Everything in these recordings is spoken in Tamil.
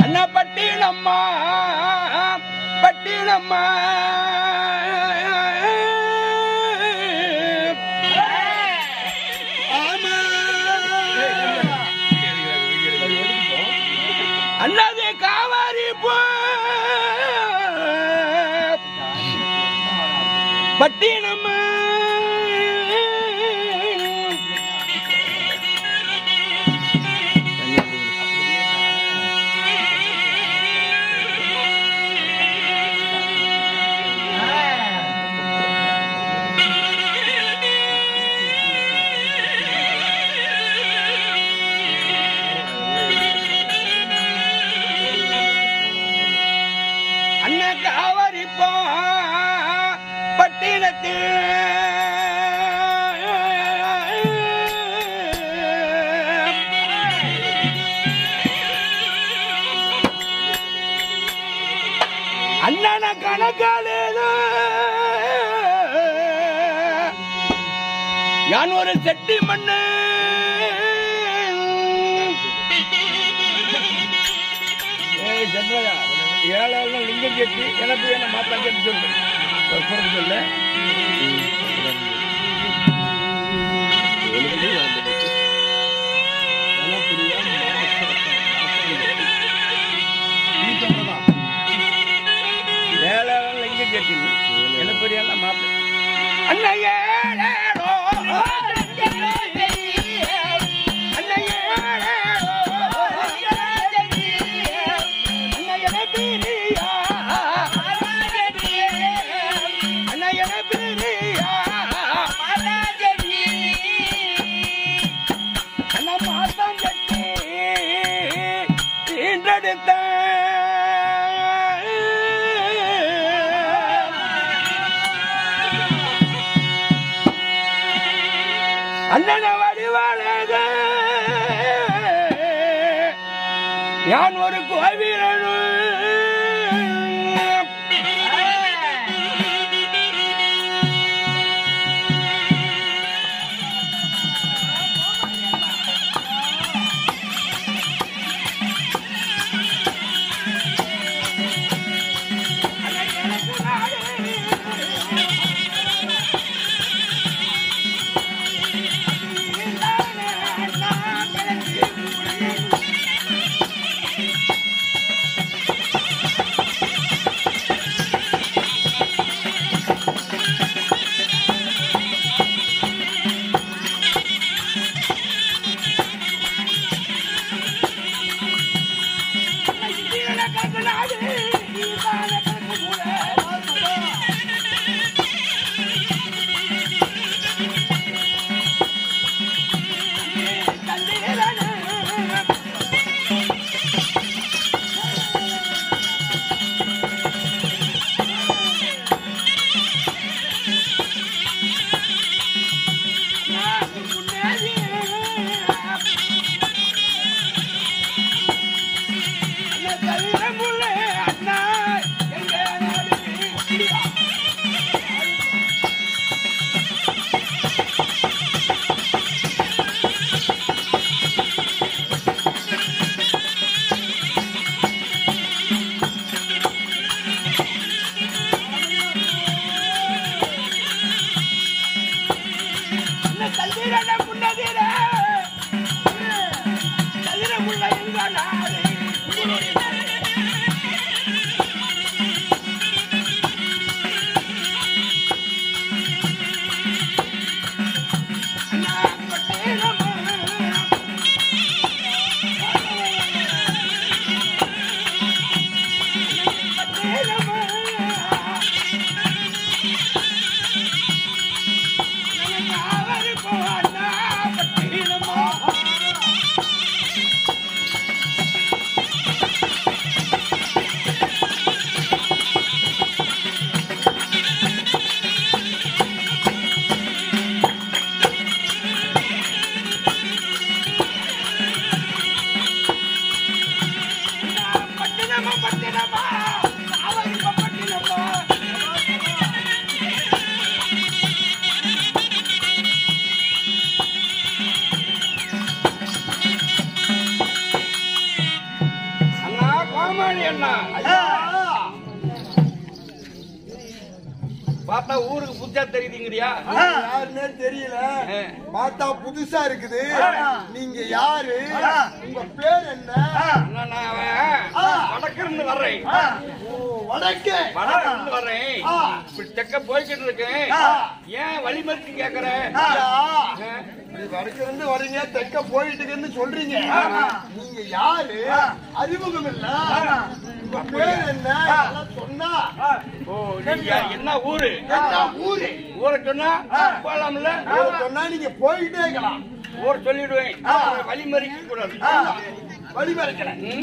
அண்ணா பட்டினம்மா பட்டினம்மா ஆமா அண்ணாது காவாரி போ பட்டினம்மா அண்ணன் காவாரி போ பட்டினத்தில் அண்ணன கணக்காலேதோ யான் ஒரு செட்டி மண்ணு ஏய் சென்றையா ஏழாவது லிங்கம் கட்டி எனக்கு என்ன மாத்தம் கட்டி சொல்லு ஒரு குரல் சொல்லு ஏழாவது லிங்கம் கட்டி எனக்கு பெரிய மாத்தம் அண்ணா ஏழேரோ அண்ணா ஏழேரோ அண்ணா என பிரியா அண்ணா என பிரியா அண்ணா மாத்தம் கட்டி ஈன்றெடுத்த அண்ணன வடிவாளக யான் ஒரு கோவிலனு ராமாயணி அண்ணா ஐயா பார்த்தா ஊருக்கு புதுசா தெரியுதுங்கறியா யாருன்னே தெரியல ஆ. பார்த்தா புதுசா இருக்குது நீங்க யாரு உங்க பேர் என்ன அண்ணா, நான் அவன் வடக்கிருந்து வர்றேன் ஓ வடக்கு வடக்கிருந்து வர்றேன் ஆ. இப்படி தெக்க போய்கிட்டு இருக்கேன் ஏன் வழிமறிச்சு கேக்குற ஐயா, ஆ. இப்படி வடக்கு இருந்து வர்றீங்க தெற்க போயிட்டு இருக்குன்னு சொல்றீங்க நீங்க யாரு அறிமுகம் இல்ல உங்க பேர் என்ன இதெல்லாம் சொன்னா ஓ நீங்க என்ன ஊரு என்ன ஊரு ஊரை சொன்னா போலாம்ல ஊரை சொன்னா நீங்க போயிட்டே இருக்கலாம் ஊர் சொல்லிடுவேன் வழிமறிக்க கூடாது வழி மறைக்கிறேன் ம்?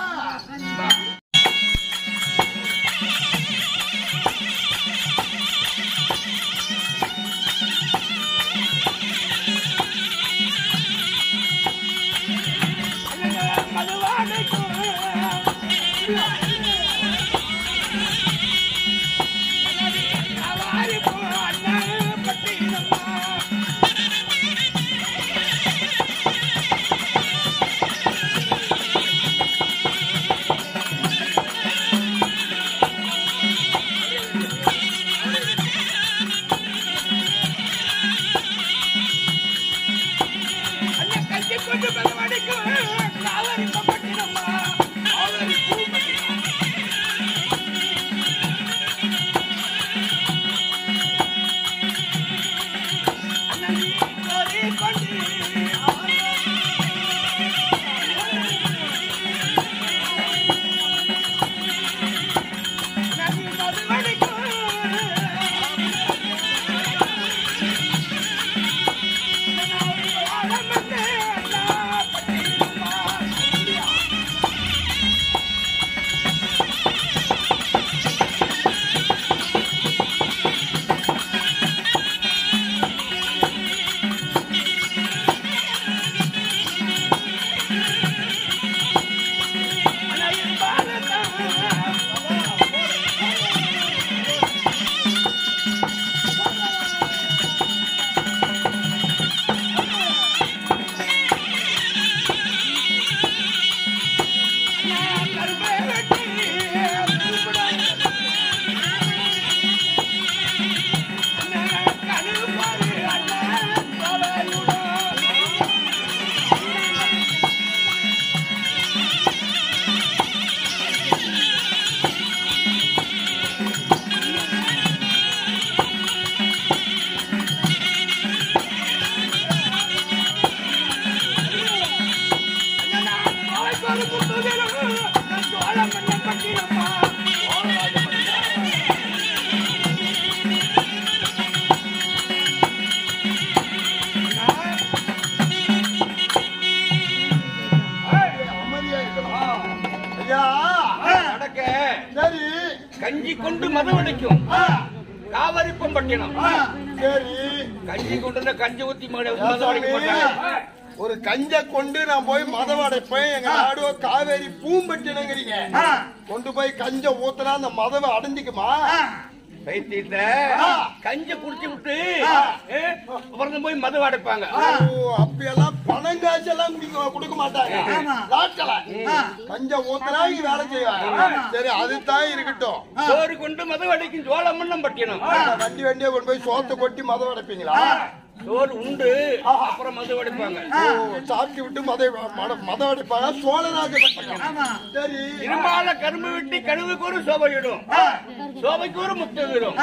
அமைதியா இருக்கணும் ஐயா நடக்க சரி கஞ்சி கொண்டு மதவடைக்கும் ஆ, காவிரி பம்பட்டினம் ஆ, சரி கஞ்சி கொண்டு கஞ்சி ஊத்தி மத- யா மதவடைக்க சாமி, மாட்டாங்க ஒரு கஞ்ச கொண்டு நான் போய் மதம் அடைப்பேன் எங்க நாடு காவேரி பூம்பட்டினங்கிறீங்க கொண்டு போய் கஞ்ச ஊத்துனா அந்த மதவை அடைஞ்சிக்குமா பைத்தியத்த ஆ. கஞ்ச குடிச்சு விட்டு ஏ, அப்புறம் போய் மது அடைப்பாங்க ஓ, அப்படியெல்லாம் பணம் காசு எல்லாம் குடிக்க கொடுக்க மாட்டாங்க லாட்களை கஞ்ச ஊத்துனா இங்க வேலை செய்வாங்க சரி அதுதான் இருக்கட்டும் சோறு கொண்டு மது அடைக்கும் சோழமன்னம் பட்டினம் வண்டி வண்டியை கொண்டு போய் சோத்தை கொட்டி மதம் அடைப்பீங்களா சோறு உண்டு அப்புறம் மது அடைப்பாங்க ஓ, சாப்பிட்டு விட்டு மத மத- மதம் அடைப்பாங்க சோழராஜ பட்டினம் சரி இரும்பால கரும்பு வெட்டி கழுவுக்கு ஒரு சோபையிடும் சோபைக்கு ஒரு முத்தம் விடும்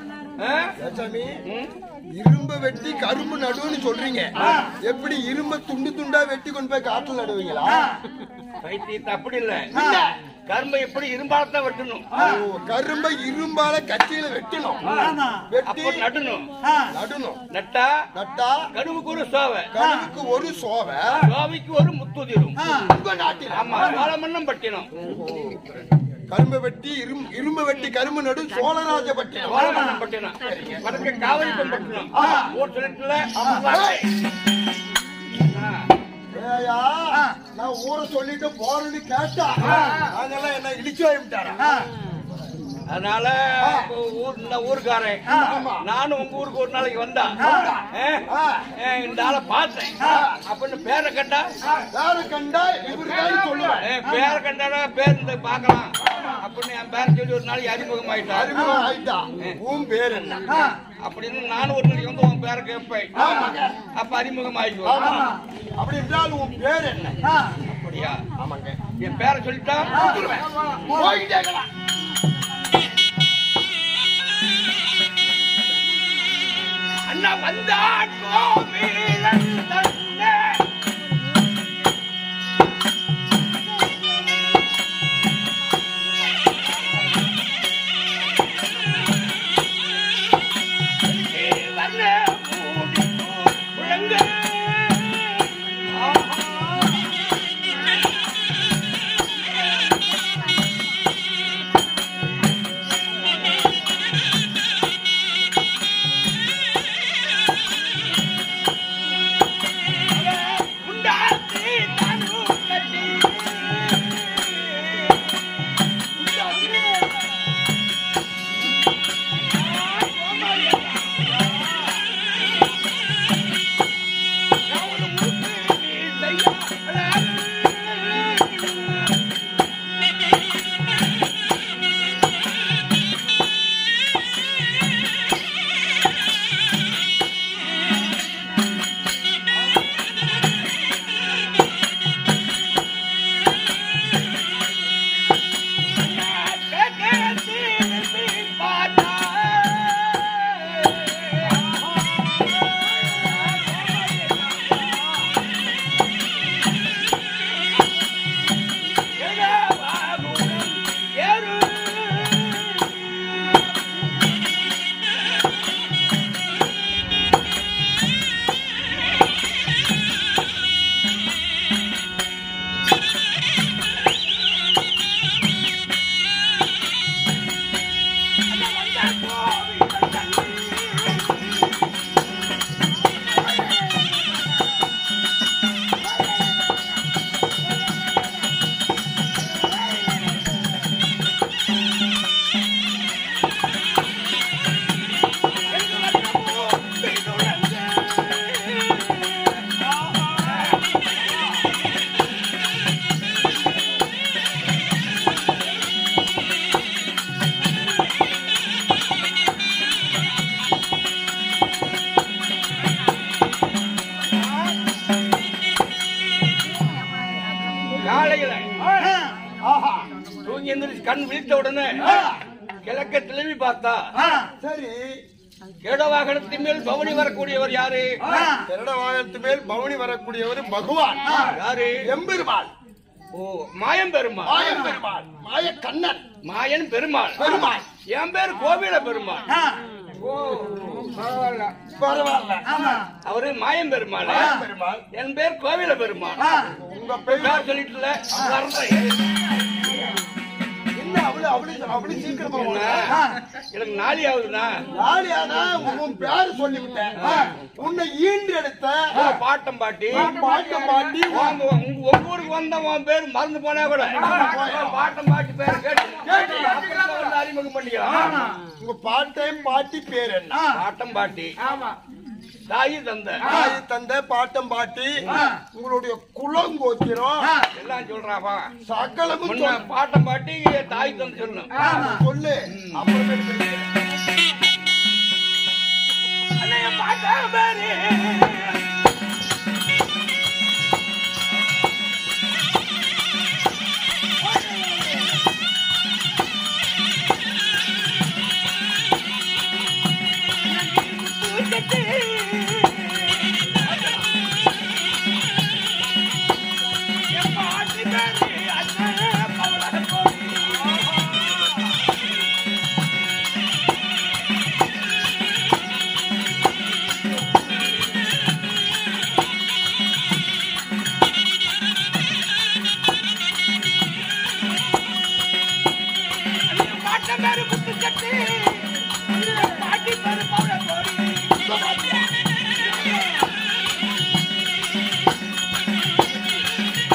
சாமி இரும்ப வெட்டி கரும்பு நடுவுன்னு சொல்றீங்க எப்படி இரும்ப துண்டு துண்டா வெட்டி கொண்டு போய் காட்டுல நடுவீங்களா பைத்தியத்தை அப்படி இல்ல கரும்பை எப்படி இரும்பாலத்தான் வெட்டணும் ஓ, கரும்பை இரும்பால கத்தியில வெட்டணும் வெட்டி அப்போ நடணும் நடணும் நட்டா நட்டா கருவுக்கு ஒரு சோவை கரும்புக்கு ஒரு சோவை சோவைக்கு ஒரு முத்துதிரும் உங்க நாட்டில் ஆமா சோழமன்னம் பட்டினம் கரும்பை வெட்டி இரும் இரும்பு வெட்டி கரும்பு நடு சோழராஜ பட்டினம் சோழமன்னம் பட்டினம் வடக்கு காவிரி பட்டினம் ஊர் சொல்லிட்டுல ஏய்யா, நான் ஊரை சொல்லிட்டு போறேன்னு கேட்டா நாங்கெல்லாம் என்ன இடிச்சு வாங்கிட்டாரா அதனால அப்போ ஊர் இந்த ஊருக்காரன் ஆமா. நானும் உங்க ஊருக்கு ஒரு நாளைக்கு வந்தா ஏ, ஆ. ஏ, இந்த ஆளை பார்த்தேன் அப்படின்னு பேரை கண்டா யாரு கண்டா இவருதான் சொல்லுவேன் ஏ, பேரை கண்டாடா பேர் இந்த பார்க்கலாம் அப்படின்னு என் பேரை சொல்லி ஒரு நாளைக்கு அறிமுகம் ஆயிட்டாரு அறிமுகம் ஆயிட்டா உன் பேர் என்ன அப்படின்னு நானும் ஒரு நாளைக்கு வந்து உன் பேரை கேட்பேன் ஆமாங்க. அப்ப அறிமுகம் ஆயிக்குவோம் ஆமா அப்படி என்றால் உன் பேர் என்ன அப்படியா ஆமாங்க என் பேரை சொல்லிட்டா சொல்லுவேன். போய்கிட்டே இருக்கலாம். அண்ணா வந்தான் கோவிலன் தன்னே. நீ வந்த மூடிக்கோ முழங்க. உண்டாசி தனு கட்டி. காலையில ஆஹா தூங்கி எந்திரிச்சு கண் விழித்த உடனே கிழக்க திரும்பி பார்த்தா சரி கேட வாகனத்தின் மேல் பவனி வரக்கூடியவர் யாரு கருட வாகனத்து மேல் பவனி வரக்கூடியவர் பகவான் யாரு எம்பெருமாள் ஓ மாயம் பெருமாள் மாயம் பெருமாள் மாய கண்ணன் மாயன் பெருமாள் பெருமாள். என் பேர் கோவில பெருமாள் ஓ பரவாயில்ல பரவாயில்ல அவரு மாயம் பெருமாள் மாயம் பெருமாள் என் பேர் கோவில பெருமாள் உங்க பேர் பேர் சொல்லிட்டுல வர்றேன். என்ன அவளு அப்படி அப்படி சீக்கிரமா என்ன? போன? எனக்கு நாளி ஆகுதுண்ணா யாழியானா உன் பேர் சொல்லிவிட்டேன் உன்னை ஈண்டு எடுத்த பாட்டம் பாட்டி பாட்டம் பாட்டி உங்க உங்க- உங்க ஊருக்கு வந்த உன் பேர் மறந்து போனா கூட பாட்டம் பாட்டி பேர் கேட்டு கேட்டு அப்புறம் வந்து அறிமுகம் பண்ணிக்கலாம் உங்க பாட்டையும் பாட்டி பேர் என்ன பாட்டம் பாட்டி தாயி தந்த தாய் தந்த பாட்டம் பாட்டி உங்களுடைய குலம் கோத்திரம் எல்லாம் சொல்றாப்பா சகலமும் முன்ன சொல். பாட்டம் பாட்டி தாய் தந்து சொல்லணும் சொல்லு அப்புறமேட்டு பேசுறேன். அண்ணே, பாட்டம் பாரு.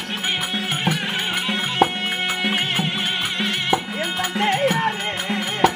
என் தந்தை யாரு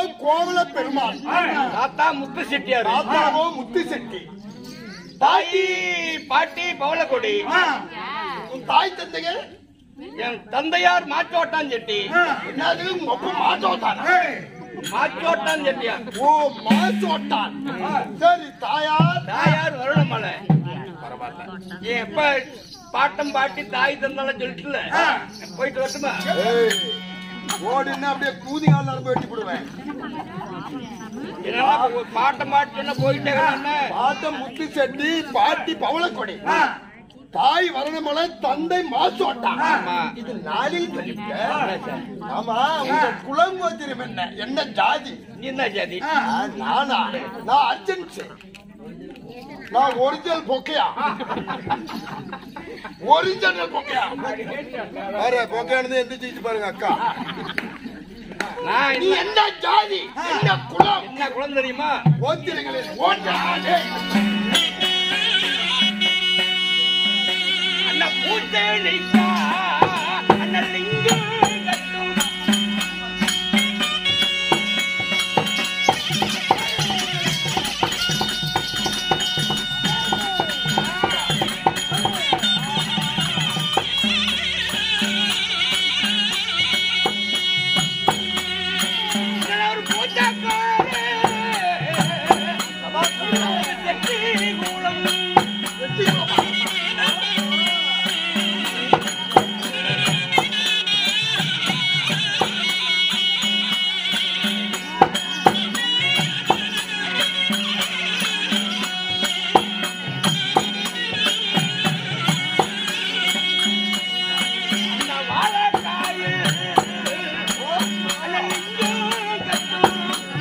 கோவல பெருமாள் தாத்தா முத்து செட்டியார் தாத்தாவோ முத்து செட்டி தாயி பாட்டி பவளக்கொடி உன் தாய் தந்தைகள் என் தந்தையார் மாச்சோட்டான் செட்டி என்னது மொப்ப மாட்டோட்டான் மாச்சோட்டான் செட்டியார் ஓ மாட்டோட்டான் சரி தாயார் தாயார் வருணமலை என் எப்ப பாட்டம் பாட்டி தாய் தந்தாலும் சொல்லிட்டுல போயிட்டு வரட்டுமா ஏய், ஓடுன்னா அப்படியே கூதி காலம் வெட்டி போடுவேன் என்னன்னா ஒரு பாட்டம் பாட்டு சொன்னா போயிட்டே என்ன பாட்ட முத்து செட்டி பாட்டி பவளக்கொடி தாய் வரணமலை தந்தை மாசோட்டான் ஆமா. இது நாளில் கழிக்க ஆமா உங்க குலம் கோத்திரம் என்ன என்ன ஜாதி நீ என்ன ஜாதி நான் நானா நான் அர்ஜென்ட் நான் ஒரிஜினல் பொக்கையா ஒரிஜினல் பொக்கையா வேற பொக்கையானது எந்திரிச்சு பாருங்க அக்கா நான் நீ என்ன என்ன ஜாதி என்ன குலம் என்ன குழந்தை தெரியுமா கோத்திரங்களில் ஓட்டாதே அண்ணா பூத்தேனிக்கா அண்ணன் லிங்கம் கட்டும் ஒரு பூஜாக்காரே செட்டி கூலம் அந்த வாழைக்காயில் அந்த லிங்கம் கட்டும்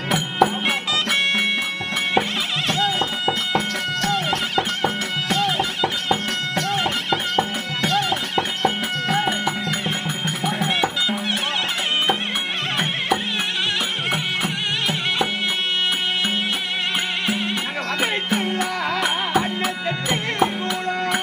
நாங்க வதைத்துள்ள அண்ணன் செட்டி கூலம்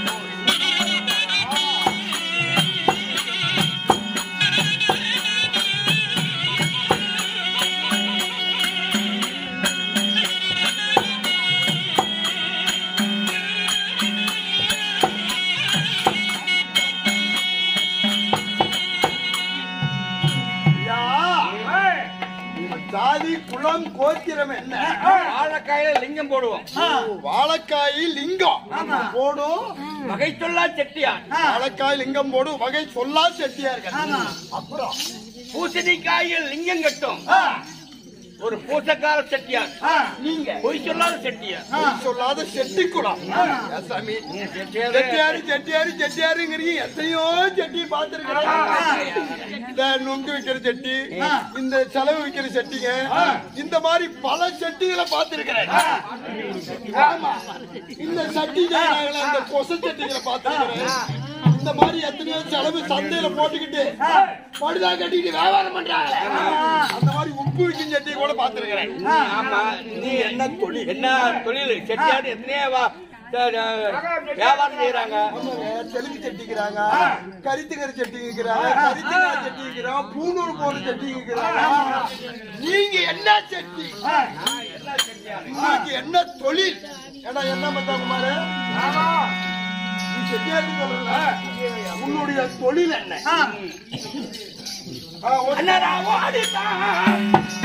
யா, உங்க ஜாதி குலம் கோத்திரம் என்ன வாழைக்காயில லிங்கம் போடுவோம் வாழைக்காய் லிங்கம் போடும் வகை சொல்லா செட்டியார் வாழைக்காய் லிங்கம் போடும் வகை சொல்லா செட்டியார்கள் அப்புறம் பூசணிக்காயில் லிங்கம் கட்டும் ஒரு பூசக்கார செட்டியார் நீங்க பொய் சொல்லாத செட்டியார் பொய் சொல்லாத செட்டி குலம் ஏன் சாமி செட்டியாரு செட்டியாரு செட்டியாரு செட்டியாருங்கிறீங்க எத்தனையோ செட்டி பார்த்திருக்கிறேன் இந்த நுங்கு விக்கிற செட்டி இந்த செலவு விக்கிற செட்டிங்க இந்த மாதிரி பல செட்டிகளை பார்த்திருக்கிறேன் ஆமா இந்த சட்டி செய்யறாங்களே இந்த கொச செட்டிகளை பார்த்திருக்கிறேன் இந்த மாதிரி எத்தனையோ செலவு சந்தையில போட்டுக்கிட்டு படுதா கட்டிக்கிட்டு வியாபாரம் பண்றாங்க அந்த மாதிரி உப்பு விக்கும் செட்டி கூட பார்த்திருக்கிறேன் ஆமா நீ என்ன தொழில் என்ன தொழில் செட்டியார் எத்தனையோ வா- த- த- வியாபாரம் செய்யறாங்க ஆமாங்க, தெலுங்கு செட்டிக்கிறாங்க கரித்துக்கறி செட்டிக்கிறாங்க கரித்துக்காய் செட்டிக்கிறாங்க பூணூர் போன செட்டிக்கிறாங்க நீங்க என்ன செட்டி உங்களுக்கு என்ன தொழில் ஏடா என்ன பண்றா குமாரு நீ செட்டியாரு சொல்றல உன்னுடைய தொழில் என்ன ஆ, ஒரு- அண்ணா ஓடிட்டான்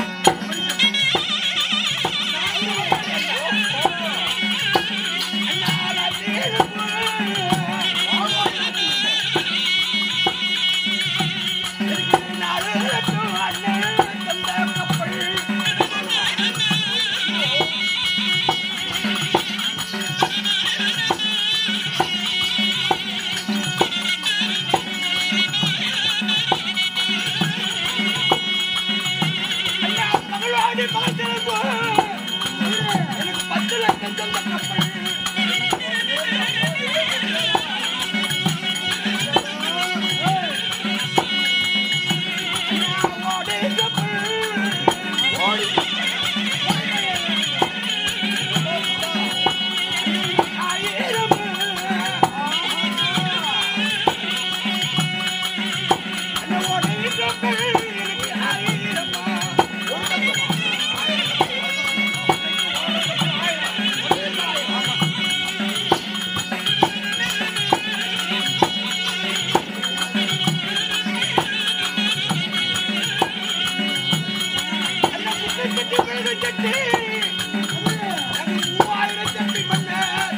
எனக்கு பத்து லட்சம் சொந்த கப்பல் ஓடி கப்பல் ஆயிரம் ஓடி கப்பல் எனக்கு ஆயிரமா சட்டி மிளகு சட்டி மூவாயிரம் சட்டி மன்னர்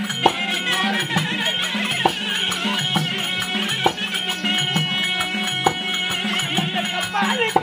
அந்த கப்பாலுக்கு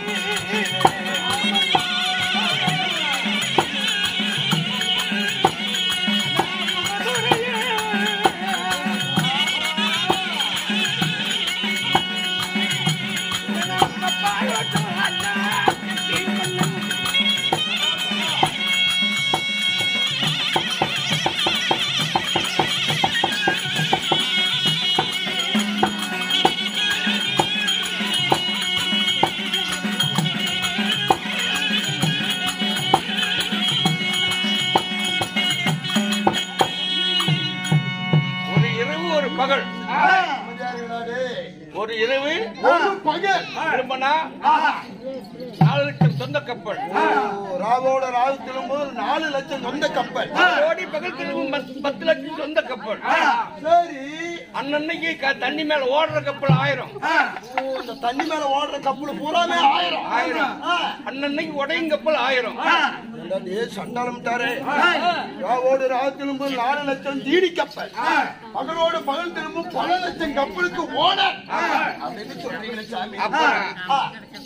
ஒரு இரவு ஒரு பகல் அமைதியாருங்கடா டேய். ஒரு இரவு ஒரு பகல் திரும்பினா நாலு லட்சம் சொந்த கப்பல் ராவோட ராவு திரும்பும் நாலு லட்சம் சொந்த கப்பல் கோடி பகல் திரும்பும் பத்து- பத்து லட்சம் சொந்த கப்பல் சரி அன்னன்னைக்கு க- தண்ணி மேல ஓடுற கப்பல் ஆயிரம் ஓ, இந்த தண்ணி மேல ஓடுற கப்பல் பூராமே ஆயிரம் ஆயிரம் ஆ. அன்னன்னைக்கு உடையும் கப்பல் ஆயிரம் ஏண்டா டேய், சண்டாளம்ட்டாரே. ராவோடு ராவு திரும்பும் நாலு லட்சம் தீடி கப்பல் பகலோடு பகல் திரும்பும் பல லட்சம் கப்பலுக்கு ஓட அப்படின்னு சொல்றீங்களே சாமி அப்புறம் ஆ.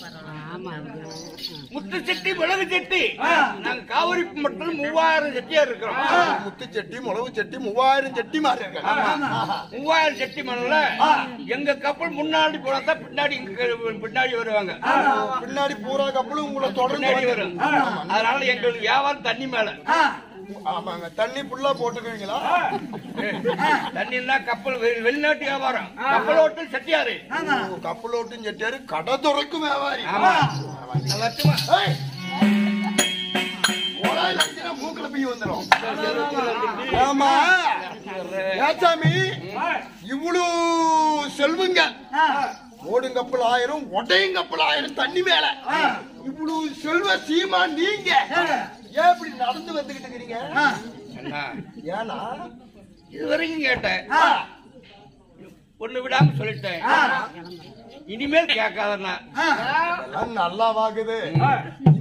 முத்து சட்டி மிளகு சட்டி நாங்க காவிரி மட்டும் மூவாயிரம் செட்டியா இருக்கிறோம் முத்து சட்டி முளவு சட்டி மூவாயிரம் சட்டி மாதிரி இருக்கு ஆஹா. மூவாயிரம் செட்டி மணல எங்க கப்பல் முன்னாடி போனா தான் பின்னாடி இங்க பின்னாடி வருவாங்க பின்னாடி பூரா கப்பலும் உங்களை தொடர்ந்து பின்னாடி வரும் வந்து- அதனால எங்களுக்கு வியாபாரம் தண்ணி மேல ஆமாங்க தண்ணி ஃபுல்லா போட்டுக்குவீங்களா தண்ணின்னா கப்பல் வெளி- வெளிநாட்டு வியாபாரம் கப்பல் ஓட்டு செட்டியாரு ஓ, கப்பலோட்டும் செட்டியாரு கடை துறைக்கும் வியாபாரி ஆமா நல்லா இருக்குமா? ஏய். ஓடாய் லட்சணா மூக்குல பீ வந்துரும் ஆமா ஏச்சாமி இவ்வளவு செல்வங்க ஓடும் கப்பல் ஆயிரம் ஒடையும் கப்பல் ஆயிரம் தண்ணி மேல இவ்வளவு செல்வ சீமா நீங்க ஏன் இப்படி நடந்து வந்துகிட்டு இருக்கிறீங்க அண்ணா, ஏன்னா இது வரைக்கும் கேட்டேன் ஒண்ணு விடாம சொல்லிட்டேன் இனிமேல் கேட்காதண்ணா அதெல்லாம் நல்லா வாங்குது